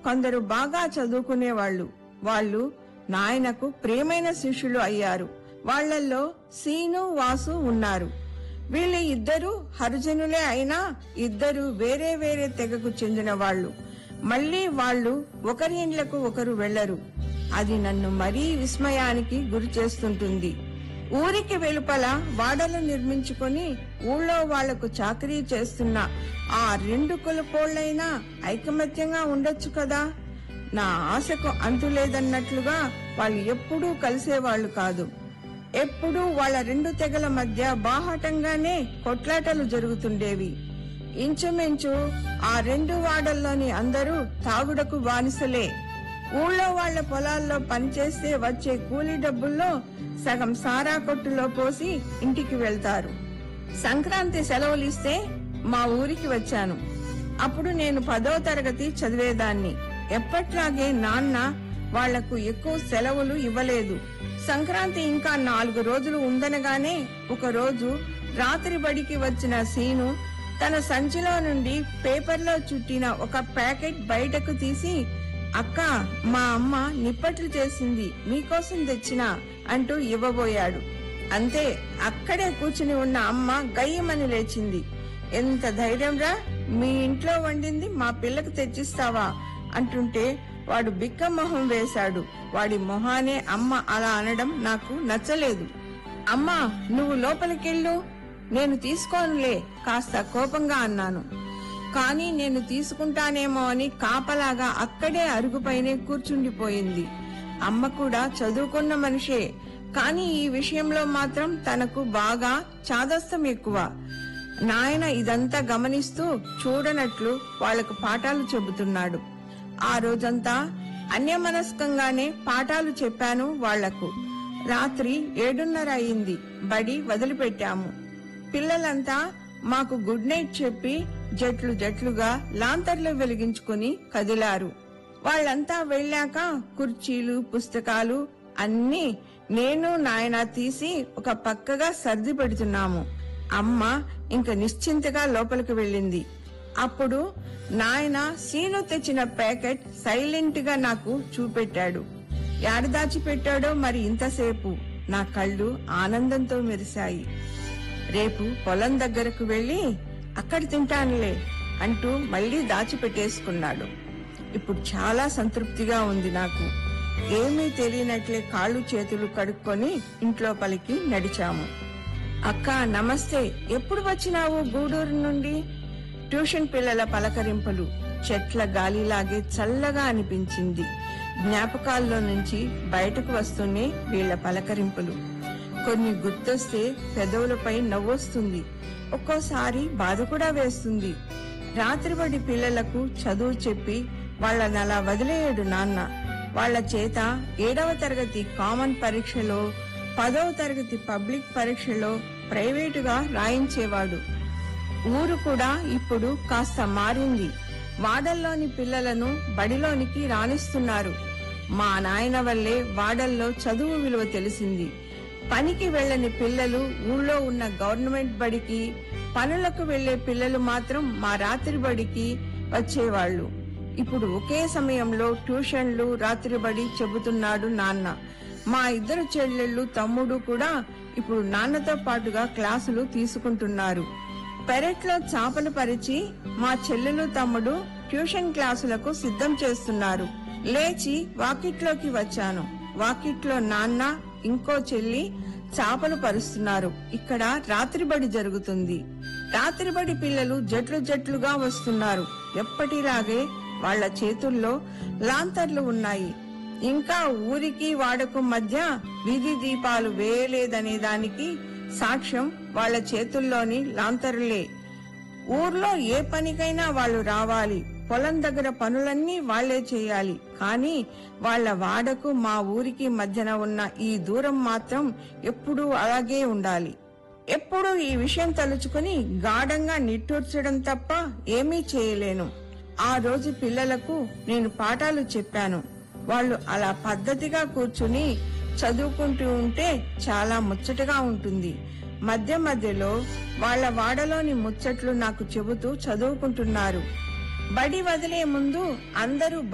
కొందరు బాగా చదువుకునేవాళ్ళు వాళ్ళు నాయనకు ప్రియమైన శిష్యులు అయ్యారు వాళ్ళల్లో సీను వాసు ఉన్నారు వీళ్ళు ఇద్దరు హరిజనులే అయినా ఇద్దరు వేరే వేరే తెగకు చెందిన వాళ్ళు మళ్ళీ వాళ్ళు ఒకరి ఇండ్లకు ఒకరు వెళ్లరు అది నన్ను మరీ విస్మయానికి గురి చేస్తుంటుంది ఊరికి వెలుపల వాడలు నిర్మించుకొని ఊళ్ళో వాళ్లకు చాకరీ చేస్తున్న ఆ రెండు కులపోళ్ళైనా ఐకమత్యంగా ఉండొచ్చు కదా నా ఆశకు అంతులేదన్నట్లుగా వాళ్ళు ఎప్పుడూ కలిసేవాళ్లు కాదు ఎప్పుడూ వాళ్ళ రెండు తెగల మధ్య బాహాటంగానే కొట్లాటలు జరుగుతుండేవి ఇంచుమించు ఆ రెండు వాడల్లోని అందరూ తాగుడకు బానిసలే ఊళ్ళో వాళ్ళ పొలాల్లో పనిచేస్తే వచ్చే కూలీ డబ్బుల్లో సగం సారా కొట్టులో పోసి ఇంటికి వెళ్తారు సంక్రాంతి సెలవులిస్తే మా ఊరికి వచ్చాను అప్పుడు నేను పదో తరగతి చదివేదాన్ని ఎప్పట్లాగే నాన్న వాళ్లకు ఎక్కువ సెలవులు ఇవ్వలేదు సంక్రాంతి ఇంకా నాలుగు రోజులు ఉందనగానే ఒక రోజు రాత్రి బడికి వచ్చిన సీను తన సంచిలో నుండి పేపర్లో చుట్టిన ఒక ప్యాకెట్ బయటకు తీసి అక్క మా అమ్మ నిప్పట్లు చేసింది మీకోసం తెచ్చిన అంటూ ఇవ్వబోయాడు అంతే అక్కడే కూర్చుని ఉన్న అమ్మ గయ్యమని లేచింది ఎంత ధైర్యంరా మీ ఇంట్లో వండింది మా పిల్లకు తెచ్చిస్తావా అంటుంటే వాడు బిక్క మొహం వేశాడు వాడి మొహానే అమ్మ అలా అనడం నాకు నచ్చలేదు అమ్మా నువ్వు లోపలికెళ్ళు నేను తీసుకోనులే కాస్త కోపంగా అన్నాను కానీ నేను తీసుకుంటానేమో అని కాపలాగా అక్కడే అరుగుపైనే కూర్చుండిపోయింది అమ్మ కూడా చదువుకున్న మనిషే కానీ ఈ విషయంలో మాత్రం తనకు బాగా చాదస్తం ఎక్కువ నాయన ఇదంతా గమనిస్తూ చూడనట్లు వాళ్లకు పాఠాలు చెబుతున్నాడు ఆ రోజంతా అన్యమనస్కంగానే పాఠాలు చెప్పాను వాళ్లకు రాత్రి ఏడున్నర అయింది బడి వదిలిపెట్టాము పిల్లలంతా మాకు గుడ్ నైట్ చెప్పి జట్లు జట్లుగా లాంతర్లు వెలిగించుకుని కదిలారు వాళ్ళంతా వెళ్ళాక కుర్చీలు పుస్తకాలు అన్నీ నేను నాయన తీసి ఒక పక్కగా సర్ది పెడుతున్నాము అమ్మ ఇంక నిశ్చింతగా లోపలికి వెళ్ళింది అప్పుడు నాయన సీను తెచ్చిన ప్యాకెట్ సైలెంట్ గా నాకు చూపెట్టాడు యాడదాచి పెట్టాడో మరి ఇంతసేపు నా కళ్ళు ఆనందంతో మెరిశాయి రేపు పొలం దగ్గరకు వెళ్లి అక్కడ తింటానులే అంటూ మళ్లీ దాచిపెట్టేసుకున్నాడు ఇప్పుడు చాలా సంతృప్తిగా ఉంది నాకు ఏమీ తెలియనట్లే కాళ్ళు చేతులు కడుక్కొని ఇంట్లో పలికి నడిచాము అక్క నమస్తే ఎప్పుడు వచ్చినావు గూడూరు నుండి ట్యూషన్ పిల్లల పలకరింపులు చెట్ల గాలిలాగే చల్లగా అనిపించింది జ్ఞాపకాల్లో నుంచి బయటకు వస్తూనే వీళ్ల పలకరింపులు కొన్ని గుర్తొస్తే పెదవులపై నవ్వొస్తుంది ఒక్కోసారి బాధ కూడా వేస్తుంది రాత్రిబడి పిల్లలకు చదువు చెప్పి వాళ్ళని అలా వదిలేయడు నాన్న వాళ్ళ చేత ఏడవ తరగతి కామన్ పరీక్షలో పదవ తరగతి పబ్లిక్ పరీక్షలో ప్రైవేటుగా రాయించేవాడు ఊరు కూడా ఇప్పుడు కాస్త మారింది వాడల్లోని పిల్లలను బడిలోనికి రాణిస్తున్నారు మా నాయన వల్లే వాడల్లో చదువు విలువ తెలిసింది పనికి వెళ్ళని పిల్లలు ఊళ్ళో ఉన్న గవర్నమెంట్ బడికి పనులకు వెళ్లే పిల్లలు మాత్రం మా రాత్రి బడికి వచ్చేవాళ్లు ఇప్పుడు ఒకే సమయంలో ట్యూషన్లు రాత్రి బడి చెబుతున్నాడు నాన్న మా ఇద్దరు చెల్లెళ్ళు తమ్ముడు కూడా ఇప్పుడు నాన్నతో పాటుగా క్లాసులు తీసుకుంటున్నారు పెరట్లో చాపలు పరిచి మా చెల్లెలు తమ్ముడు ట్యూషన్ క్లాసులకు సిద్ధం చేస్తున్నారు లేచి వాకిట్లోకి వచ్చాను వాకిట్లో నాన్న ఇంకో చెల్లి చాపలు పరుస్తున్నారు ఇక్కడ రాత్రిబడి జరుగుతుంది రాత్రిబడి పిల్లలు జట్లు జట్లుగా వస్తున్నారు ఎప్పటిలాగే వాళ్ళ చేతుల్లో లాంతర్లు ఉన్నాయి ఇంకా ఊరికి వాడకు మధ్య వీధి దీపాలు వేయలేదనే దానికి సాక్ష్యం వాళ్ళ చేతుల్లోని లాంతరులే ఊర్లో ఏ పనికైనా వాళ్ళు రావాలి పొలం దగ్గర పనులన్నీ వాళ్లే చేయాలి కానీ వాళ్ళ వాడకు మా ఊరికి మధ్యన ఉన్న ఈ దూరం మాత్రం ఎప్పుడూ అలాగే ఉండాలి ఎప్పుడూ ఈ విషయం తలుచుకుని గాఢంగా నిట్టూర్చడం తప్ప ఏమీ చేయలేను ఆ రోజు పిల్లలకు నేను పాఠాలు చెప్పాను వాళ్ళు అలా పద్ధతిగా కూర్చుని చదువుకుంటూ ఉంటే చాలా ముచ్చటగా ఉంటుంది మధ్య మధ్యలో వాళ్ళ వాడలోని ముచ్చట్లు నాకు చెబుతూ చదువుకుంటున్నారు బడి వదిలే ముందు అందరూ